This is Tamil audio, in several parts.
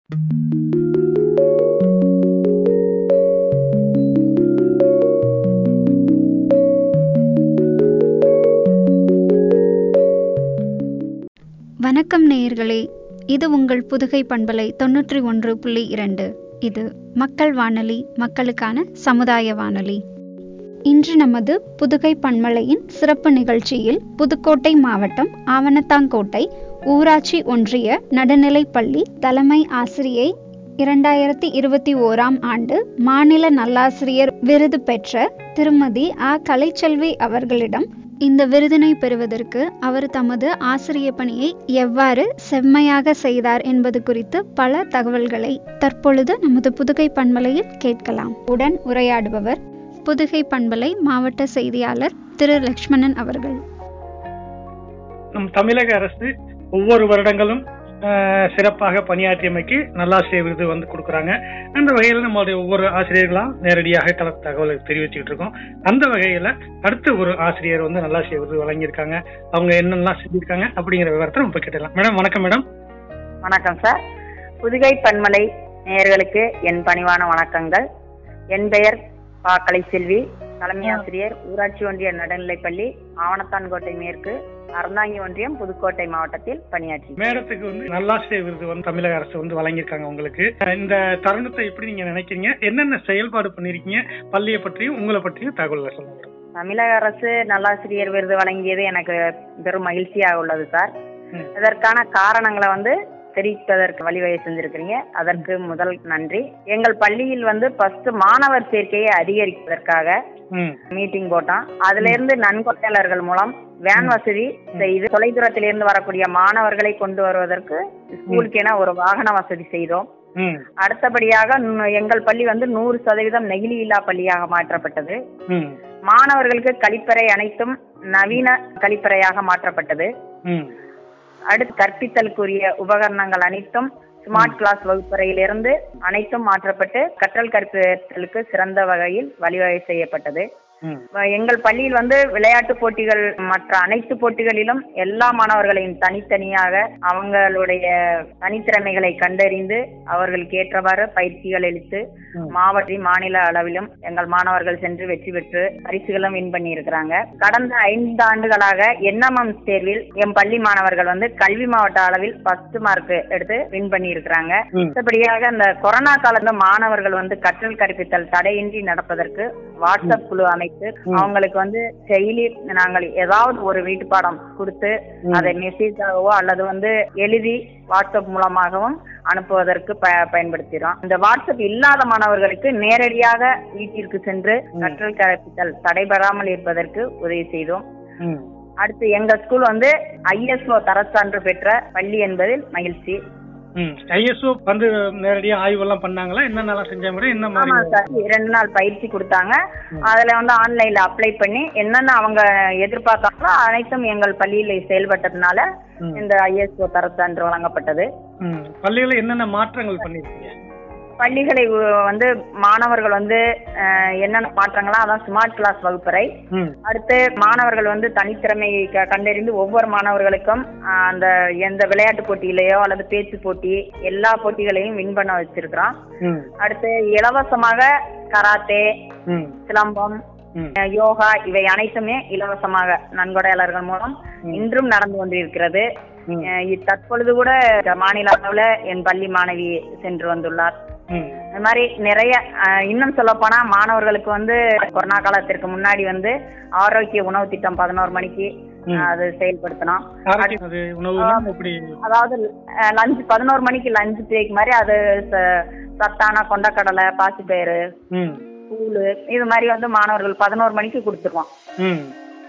வணக்கம் நேயர்களே இது உங்கள் புதுகை பண்பலை தொன்னூற்றி ஒன்று புள்ளி இரண்டு இது மக்கள் வானொலி மக்களுக்கான சமுதாய வானொலி இன்று நமது புதுகை பண்பலையின் சிறப்பு நிகழ்ச்சியில் புதுக்கோட்டை மாவட்டம் ஆவணத்தாங்கோட்டை ஊராட்சி ஒன்றிய நடுநிலைப்பள்ளி தலைமை ஆசிரியை இரண்டாயிரத்தி இருபத்தி ஓராம் ஆண்டு மாநில நல்லாசிரியர் விருது பெற்ற திருமதி ஆ கலைச்செல்வி அவர்களிடம் இந்த விருதினை பெறுவதற்கு அவர் தமது ஆசிரிய பணியை எவ்வாறு செம்மையாக செய்தார் என்பது குறித்து பல தகவல்களை தற்பொழுது நமது புதுகை பண்பலையில் கேட்கலாம் உடன் உரையாடுபவர் புதுகை பண்பலை மாவட்ட செய்தியாளர் திரு லக்ஷ்மணன் அவர்கள் நம் தமிழக அரசு ஒவ்வொரு வருடங்களும் ஆஹ், சிறப்பாக பணியாற்றியமைக்கு நல்லாசிரியர் விருது வந்து கொடுக்குறாங்க அந்த வகையில் நம்மளுடைய ஒவ்வொரு ஆசிரியர்களாம் நேரடியாக கல தகவலை தெரிவிச்சுக்கிட்டு இருக்கோம் அந்த வகையில் அடுத்து ஒரு ஆசிரியர் வந்து நல்லாசிரியர் விருது வழங்கியிருக்காங்க அவங்க என்னெல்லாம் செஞ்சிருக்காங்க அப்படிங்கிற விவரத்தை நம்ம கேட்டலாம் மேடம் வணக்கம் மேடம் வணக்கம் சார் புதுகை பன்மலை நேயர்களுக்கு என் பணிவான வணக்கங்கள் என் பெயர் பா கலைசெல்வி தலைமை ஆசிரியர் ஊராட்சி ஒன்றிய நடுநிலைப்பள்ளி ஆவணத்தான்கோட்டை மேற்கு அறந்தாங்கி ஒன்றியம் புதுக்கோட்டை மாவட்டத்தில் பணியாற்றி மேடத்துக்கு வந்து நல்லாசிரியர் விருது வந்து தமிழக அரசு வந்து வழங்கியிருக்காங்க உங்களுக்கு இந்த தருணத்தை எப்படி நீங்க நினைக்கிறீங்க என்னென்ன செயல்பாடு பண்ணிருக்கீங்க பள்ளியை பற்றியும் உங்களை பற்றியும் தகவல்களை சொல்லுங்க மேடம். தமிழக அரசு நல்லாசிரியர் விருது வழங்கியது எனக்கு பெரும் மகிழ்ச்சியாக உள்ளது சார் ம். இதற்கான காரணங்களை வந்து தெரிவிப்பதற்கு வழிவகை செஞ்சிருக்கிறீங்க அதற்கு முதல் நன்றி எங்கள் பள்ளியில் வந்து ஃபர்ஸ்ட் மாணவர் சேர்க்கையை அதிகரிப்பதற்காக ம் மீட்டிங் போட்டோம் அதுல இருந்து நன்கொடையாளர்கள் மூலம் வேன் வசதி செய்து தொலைதூரத்திலிருந்து வரக்கூடிய மாணவர்களை கொண்டு வருவதற்கு ஸ்கூலுக்கென ஒரு வாகன வசதி செய்தோம் ம் அடுத்தபடியாக நு- எங்கள் பள்ளி வந்து நூறு சதவீதம் நெகிழி இல்லா பள்ளியாக மாற்றப்பட்டது ம் மாணவர்களுக்கு கழிப்பறை அனைத்தும் நவீன கழிப்பறையாக மாற்றப்பட்டது ம் அடுத்து கற்பித்தலுக்குரிய உபகரணங்கள் அனைத்தும் ஸ்மார்ட் கிளாஸ் வகுப்பறையிலிருந்து அனைத்தும் மாற்றப்பட்டு கற்றல் கற்பித்தலுக்கு சிறந்த வகையில் வழிவகை செய்யப்பட்டது ம் வ- எங்கள் பள்ளியில் வந்து விளையாட்டு போட்டிகள் மற்ற அனைத்து போட்டிகளிலும் எல்லா மாணவர்களையும் தனித்தனியாக அவங்களுடைய தனித்திறமைகளை கண்டறிந்து அவர்களுக்கு ஏற்றவாறு பயிற்சிகள் அளித்து ம். மாவட்ட மாநில அளவிலும் எங்கள் மாணவர்கள் சென்று வெற்றி பெற்று பரிசுகளும் வின் பண்ணி இருக்கிறாங்க கடந்த ஐந்து ஆண்டுகளாக என்எம்எம் தேர்வில் எம் பள்ளி மாணவர்கள் வந்து கல்வி மாவட்ட அளவில் ஃபர்ஸ்ட் மார்க் எடுத்து வின் பண்ணி இருக்கிறாங்க ம். அடுத்தபடியாக இந்த கொரோனா காலத்துல மாணவர்கள் வந்து கற்றல் கற்பித்தல் தடையின்றி நடப்பதற்கு வாட்ஸ்அப் குழு அமைத்து அவங்களுக்கு வந்து டெய்லி நாங்கள் ஏதாவது ஒரு வீட்டு பாடம் கொடுத்து அதை மெசேஜாகவோ அல்லது வந்து எழுதி வாட்ஸ்அப் மூலமாகவும் அனுப்புவதற்கு ப பயன்படுத்துகிறோம் இந்த வாட்ஸ்அப் இல்லாத மாணவர்களுக்கு நேரடியாக வீட்டிற்கு சென்று கற்றல் கற்பித்தல் தடைபெறாமல் இருப்பதற்கு உதவி செய்தோம் ம் அடுத்து எங்க ஸ்கூல் வந்து ஐஎஸ்ஓ தரச்சான்று பெற்ற பள்ளி என்பதில் மகிழ்ச்சி ம் ஐஎஸ்ஓ வந்து நேரடியா ஆய்வெல்லாம் பண்ணாங்களா என்னென்னலாம் செஞ்சாங்க என்ன ஆமா மாதிரி சார் இரண்டு நாள் பயிற்சி கொடுத்தாங்க அதுல வந்து ஆன்லைன்ல அப்ளை பண்ணி என்னென்ன அவங்க எதிர்பார்த்தாங்களோ அனைத்தும் எங்கள் பள்ளியில் செயல்பட்டதுனால ம். இந்த ஐஎஸ்ஓ தரச்சான்று வழங்கப்பட்டது ம் பள்ளிகளில் என்னென்ன மாற்றங்கள் பண்ணிருக்கீங்க பள்ளிகளை உ- வந்து மாணவர்கள் வந்து அஹ், என்னென்ன மாற்றங்களா அதான் ஸ்மார்ட் கிளாஸ் வகுப்பறை ம் அடுத்து மாணவர்கள் வந்து தனித்திறமையை க- கண்டறிந்து ஒவ்வொரு மாணவர்களுக்கும் அஹ், அந்த எந்த விளையாட்டு போட்டியிலேயோ அல்லது பேச்சு போட்டி எல்லா போட்டிகளையும் வின் பண்ண வச்சிருக்கிறோம் ம் அடுத்து இலவசமாக கராத்தே ம் சிலம்பம் ம் அஹ், யோகா இவை அனைத்துமே இலவசமாக நன்கொடையாளர்கள் மூலம் இன்றும் நடந்து கொண்டிருக்கிறது ம். அஹ், இ- தற்பொழுது கூட மாநில அளவுல என் பள்ளி மாணவி சென்று வந்துள்ளார் ம் இந்த மாதிரி நிறைய அஹ், இன்னும் சொல்ல போனா மாணவர்களுக்கு வந்து கொரோனா காலத்திற்கு முன்னாடி வந்து ஆரோக்கிய உணவு திட்டம் பதினோரு மணிக்கு ம். அது செயல்படுத்தினோம் ஆரோக்கிய அது உணவுலாம் எப்படி அதாவது லஞ்ச் பதினோரு மணிக்கு லஞ்ச் பிரேக் மாதிரி அது ச- சத்தான கொண்டக்கடலை பாசிப்பயிறு ம் கூழு இது மாதிரி வந்து மாணவர்கள் பதினோரு மணிக்கு கொடுத்துருவோம் ம்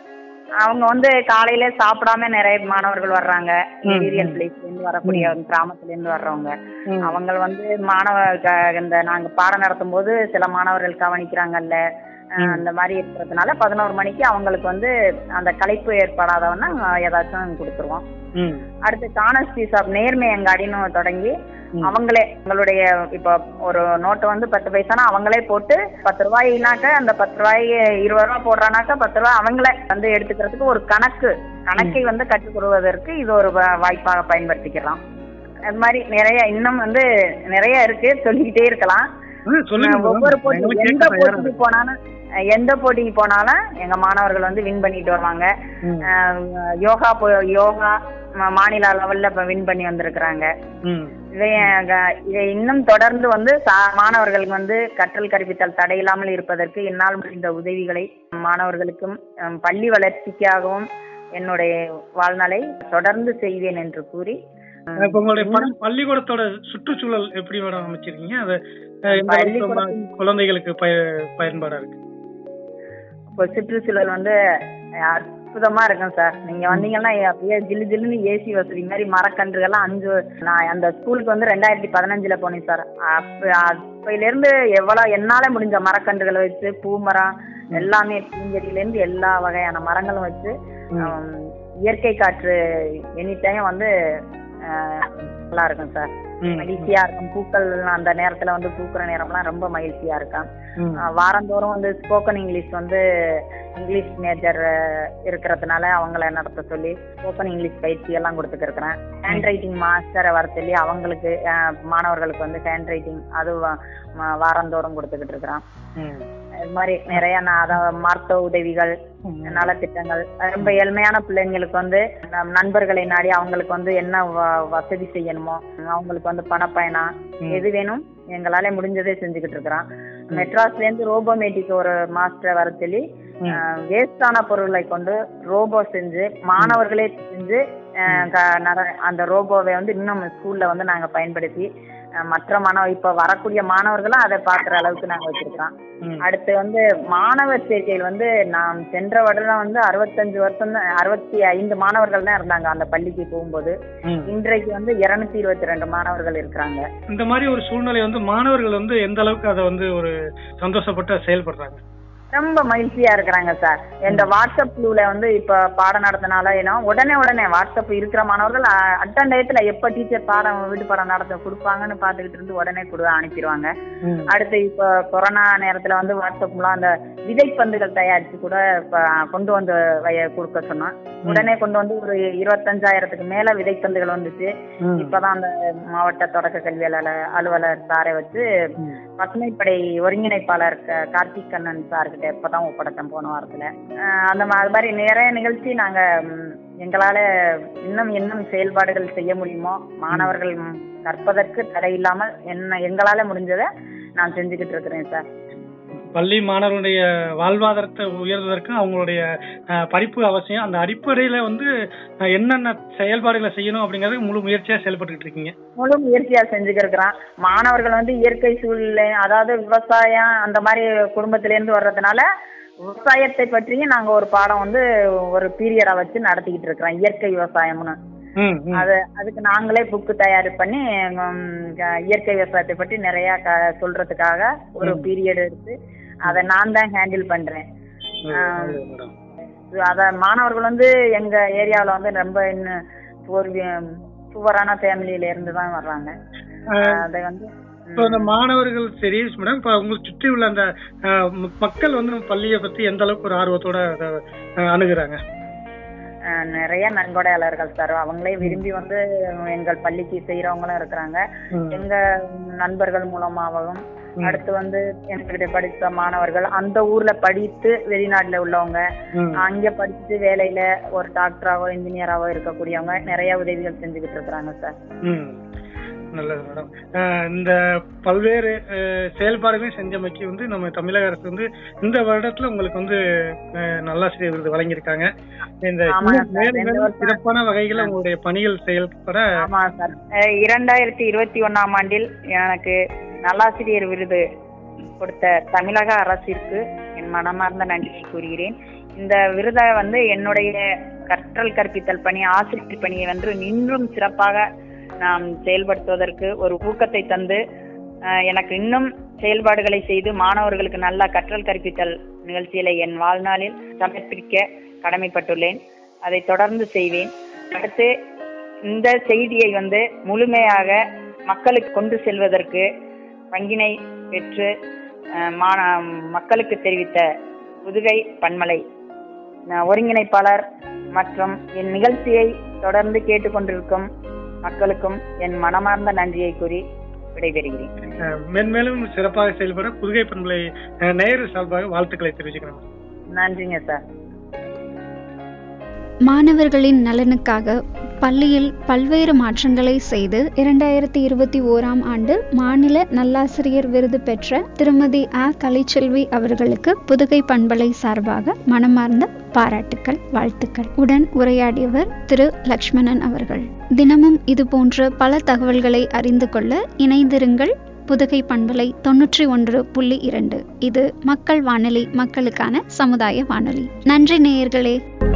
அவங்க வந்து காலையில சாப்பிடாம நிறைய மாணவர்கள் வர்றாங்க ம், ஏரியல் பிளேஸ்ல இருந்து வரக்கூடிய கிராமத்துல இருந்து வர்றவங்க ம். அவங்க வந்து மாணவ க- இந்த நாங்க பாடம் நடத்தும் போது சில மாணவர்கள் கவனிக்கிறாங்கல்ல அஹ், அந்த மாதிரி இருக்கிறதுனால பதினோரு மணிக்கு அவங்களுக்கு வந்து அந்த களைப்பு ஏற்படாதவன்னா ஏதாச்சும் கொடுத்துருவோம் ம் அடுத்து கானஸ்டி ஷாப் நேர்மை அங்காடின்னு தொடங்கி ம். அவங்களே உங்களுடைய இப்போ ஒரு நோட்டு வந்து பத்து பைசானா அவங்களே போட்டு பத்து ரூபாய்னாக்க அந்த பத்து ரூபாய் இருபது ரூபாய் போடுறானாக்கா பத்து ரூபாய் அவங்களே வந்து எடுத்துக்கிறதுக்கு ஒரு கணக்கு கணக்கை வந்து கற்றுக் கொடுவதற்கு இது ஒரு வா- வாய்ப்பாக பயன்படுத்திக்கலாம் அது மாதிரி நிறைய இன்னும் வந்து நிறைய இருக்கு சொல்லிக்கிட்டே இருக்கலாம் ஆ, சொல்லுங்க அஹ் ஒவ்வொரு மேடம். போட்டி எங்களுக்கு எந்த கேட்க தயாரா போட்டிக்கு இருக்கு. போனாலும் அஹ் எந்த போட்டிக்கு போனாலும் எங்க மாணவர்கள் வந்து வின் பண்ணிட்டு வருவாங்க ம். அஹ் யோகா போ- யோகா ம- மாநில லெவல்ல இப்ப வின் பண்ணி வந்திருக்கிறாங்க ம். இதை அஹ் இதை இன்னும் தொடர்ந்து வந்து சா- மாணவர்களுக்கு வந்து கற்றல் கற்பித்தல் தடையில்லாமல் இருப்பதற்கு என்னால் முடிந்த உதவிகளை மாணவர்களுக்கும் அஹ் பள்ளி வளர்ச்சிக்காகவும் என்னுடைய வாழ்நாளை தொடர்ந்து செய்வேன் என்று கூறி இப்ப உங்களுடைய பள்ளி- பள்ளிக்கூடத்தோட சுற்றுச்சூழல் எப்படி மேடம் அமைச்சிருக்கீங்க அது அஹ், எந்த அளவுக்கு பள்ளிக்கூடத்தின் ம- குழந்தைகளுக்கு பய- பயன்பாடா இருக்கு இப்போ சுற்றுச்சூழல் வந்து அற்புதமா இருக்கும் சார் நீங்க வந்தீங்கன்னா அப்படியே ஜில்லு ஜில்லுன்னு ஏசி வசதி மாதிரி மரக்கன்றுகள்லாம் அஞ்சு நான் அந்த ஸ்கூலுக்கு வந்து ரெண்டாயிரத்தி பதினஞ்சுல போனேன் சார் அப்ப அப்பையில இருந்து எவ்வளவு என்னால முடிஞ்ச மரக்கன்றுகளை வச்சு பூ மரம் எல்லாமே பூஞ்செடியில இருந்து எல்லா வகையான மரங்களும் வச்சு ஹம், இயற்கை காற்று எனி டைம் வந்து அஹ், நல்லா இருக்கும் சார் ம். மகிழ்ச்சியா இருக்கும் பூக்கள் அந்த நேரத்துல வந்து பூக்கிற நேரம்லாம் ரொம்ப மகிழ்ச்சியா இருக்கும் ம். ஆஹ் வாரந்தோறும் வந்து ஸ்போக்கன் இங்கிலீஷ் வந்து இங்கிலீஷ் மேஜர் இருக்கிறதுனால அவங்கள நடத்த சொல்லி ஸ்போக்கன் இங்கிலீஷ் பயிற்சி எல்லாம் கொடுத்துருக்கிறேன் ஹேண்ட் ரைட்டிங் மாஸ்டரை வர சொல்லி அவங்களுக்கு ஆஹ் மாணவர்களுக்கு வந்து ஹேண்ட் ரைட்டிங் அது வா- ம- வாரந்தோறும் கொடுத்துக்கிட்டு இருக்கிறேன் ம். இது மாதிரி நிறைய நான் அதாவது மருத்துவ உதவிகள் நலத்திட்டங்கள் ரொம்ப ஏழ்மையான பிள்ளைங்களுக்கு வந்து நம் நண்பர்களை நாடி அவங்களுக்கு வந்து என்ன வ- வசதி செய்யணுமோ அவங்களுக்கு வந்து பணப்பயணம் ம். எது வேணும் எங்களால முடிஞ்சதே செஞ்சுக்கிட்டு இருக்கிறோம் மெட்ராஸ்ல இருந்து ரோபோமேட்டிக் ஒரு மாஸ்டர் வர சொல்லி வேஸ்டான பொருட்களை கொண்டு ரோபோ செஞ்சு மாணவர்களே செஞ்சு அஹ், க- நட- அந்த ரோபோவை வந்து இன்னும் ஸ்கூல்ல வந்து நாங்க பயன்படுத்தி அஹ், மற்ற மாணவ இப்ப வரக்கூடிய மாணவர்களும் அதை பாக்குற அளவுக்கு நாங்க வச்சிருக்கிறோம் ம். அடுத்து வந்து மாணவர் சேர்க்கையில் வந்து நாம் சென்ற வருடம் வந்து அறுபத்தஞ்சு வருஷம் தான் அறுபத்தி ஐந்து மாணவர்கள் தான் இருந்தாங்க அந்த பள்ளிக்கு போகும்போது ம். இன்றைக்கு வந்து இருநூத்தி இருபத்தி ரெண்டு மாணவர்கள் இருக்கிறாங்க இந்த மாதிரி ஒரு சூழ்நிலை வந்து மாணவர்கள் வந்து எந்த அளவுக்கு அதை வந்து ஒரு சந்தோஷப்பட்டு செயல்படுறாங்க ரொம்ப மகிழ்ச்சியா இருக்கிறாங்க சார் இந்த வாட்ஸ்அப் குழுல வந்து இப்ப பாடம் நடத்தினால ஏன்னா உடனே உடனே வாட்ஸ்அப் இருக்கிற மாணவர்கள் அட்டன் டயத்துல எப்ப டீச்சர் பாடம் வீட்டு பாடம் நடத்த கொடுப்பாங்கன்னு பாத்துக்கிட்டு இருந்து உடனே கொடு அனுப்பிடுவாங்க ம். அடுத்து இப்ப கொரோனா நேரத்துல வந்து வாட்ஸ்அப் மூலம் அந்த விதைப்பந்துகள் தயாரிச்சு கூட இப்ப கொண்டு வந்து வய- கொடுக்க சொன்னோம் உடனே கொண்டு வந்து ஒரு இருபத்தஞ்சாயிரத்துக்கு மேல விதைப்பந்துகள் வந்துச்சு ம். இப்பதான் அந்த மாவட்ட தொடக்க கல்வி அலுவலர் அலுவலர் சாரை வச்சு ம். பசுமைப்படை ஒருங்கிணைப்பாளர் க- கார்த்திக் கண்ணன் சார்கிட்ட இப்பதான் ஒப்படைச்சோம் போன வாரத்துல அஹ் அந்த மா- அது மாதிரி நிறைய நிகழ்ச்சி நாங்க ம், எங்களால இன்னும் இன்னும் செயல்பாடுகள் செய்ய முடியுமோ மாணவர்கள் ம், கற்பதற்கு தடை இல்லாமல் என்ன எங்களால முடிஞ்சதை நான் செஞ்சுக்கிட்டு இருக்கிறேன் சார் பள்ளி மாணவர்களுடைய வாழ்வாதாரத்தை உயர்வதற்கு அவங்களுடைய அஹ், படிப்பு அவசியம் அந்த அடிப்படையில வந்து அஹ், என்னென்ன செயல்பாடுகளை செய்யணும் அப்படிங்கறது முழு முயற்சியா செயல்பட்டுக்கிட்டு இருக்கீங்க முழு முயற்சியா செஞ்சுக்கிட்டு இருக்கிறான் மாணவர்கள் வந்து இயற்கை சூழ்நிலை அதாவது விவசாயம் அந்த மாதிரி குடும்பத்தில இருந்து வர்றதுனால விவசாயத்தை பற்றியும் நாங்க ஒரு பாடம் வந்து ஒரு பீரியடா வச்சு நடத்திக்கிட்டு இருக்கிறோம் இயற்கை விவசாயம்னு ம், ம். அது அதுக்கு நாங்களே புக்கு தயார் பண்ணி ம், க- இயற்கை விவசாயத்தை பற்றி நிறைய க- சொல்றதுக்காக ஒரு பீரியட் எடுத்து அதை நான் தான் ஹேண்டில் பண்றேன் நல்லது மேடம். இது அத மாணவர்கள் வந்து எங்க ஏரியாவுல வந்து ரொம்ப இன்னும் ஒரு புவரான ஃபேமிலியில இருந்து தான் வர்றாங்க அதை வந்து இப்போ இந்த மாணவர்கள் சரி மேடம் இப்போ உங்களுக்கு சுற்றி உள்ள அந்த அஹ், ம- மக்கள் வந்து நம்ம பள்ளியை பத்தி எந்த அளவுக்கு ஒரு ஆர்வத்தோட அதை அஹ், அணுகுறாங்க அஹ், நிறைய நன்கொடையாளர்கள் சார் அவங்களே விரும்பி வந்து எங்கள் பள்ளிக்கு செய்யறவங்களும் இருக்கிறாங்க ம். எங்க நண்பர்கள் மூலமாகவும் அடுத்து வந்து என்கிட்ட படித்த மாணவர்கள் அந்த ஊர்ல படித்து வெளிநாட்டுல உள்ளவங்க ம். அங்க படிச்சுட்டு வேலையில ஒரு டாக்டராவோ இன்ஜினியராவோ இருக்கக்கூடியவங்க நிறைய உதவிகள் செஞ்சுக்கிட்டு இருக்கிறாங்க சார் ம் நல்லது மேடம் அஹ், இந்த பல்வேறு அஹ், செயல்பாடுகளையும் செஞ்சமைக்கு வந்து நம்ம தமிழக அரசு வந்து இந்த வருடத்துல உங்களுக்கு வந்து அஹ், நல்லாசிரியர் விருது வழங்கியிருக்காங்க இந்த ஆமாங்க இன்னும் சார். மேலும் ரெண்டு மேலும் வருஷம். சிறப்பான வகைகளை உங்களுடைய பணிகள் செயல்பட ஆமா சார் அஹ் இரண்டாயிரத்தி இருபத்தி ஒண்ணாம் ஆண்டில் எனக்கு நல்லாசிரியர் விருது கொடுத்த தமிழக அரசிற்கு என் மனமார்ந்த நன்றி கூறுகிறேன் இந்த விருதை வந்து என்னுடைய கற்றல் கற்பித்தல் பணி ஆசிரியர் பணியை வந்து இன்னும் சிறப்பாக நாம் செயல்படுத்துவதற்கு ஒரு ஊக்கத்தை தந்து அஹ், எனக்கு இன்னும் செயல்பாடுகளை செய்து மாணவர்களுக்கு நல்ல கற்றல் கற்பித்தல் நிகழ்ச்சிகளை என் வாழ்நாளில் சமர்ப்பிக்க கடமைப்பட்டுள்ளேன் அதை தொடர்ந்து செய்வேன் அடுத்து இந்த செய்தியை வந்து முழுமையாக மக்களுக்கு கொண்டு செல்வதற்கு பங்கினை பெற்று அஹ், மாண மக்களுக்கு தெரிவித்த புதுகை பன்மலை அஹ், ஒருங்கிணைப்பாளர் மற்றும் என் நிகழ்ச்சியை தொடர்ந்து கேட்டுக்கொண்டிருக்கும் மக்களுக்கும் என் மனமார்ந்த நன்றியை கூறி விடைபெறுகிறேன் அஹ், மென்மேலும் சிறப்பாக செயல்பட புதுகை பண்பலை அஹ், நேயர் சார்பாக வாழ்த்துக்களை தெரிவிச்சுக்கிறேன் நன்றிங்க சார் மாணவர்களின் நலனுக்காக பள்ளியில் பல்வேறு மாற்றங்களை செய்து இரண்டாயிரத்தி இருபத்தி ஓராம் ஆண்டு மாநில நல்லாசிரியர் விருது பெற்ற திருமதி ஆ கலைச்செல்வி அவர்களுக்கு புதுகை பண்பலை சார்பாக மனமார்ந்த பாராட்டுக்கள் வாழ்த்துக்கள் உடன் உரையாடியவர் திரு லக்ஷ்மணன் அவர்கள் தினமும் இது போன்ற பல தகவல்களை அறிந்து கொள்ள இணைந்திருங்கள் புதுகை பண்பலை தொன்னூற்றி ஒன்று புள்ளி இரண்டு இது மக்கள் வானொலி மக்களுக்கான சமுதாய வானொலி நன்றி நேயர்களே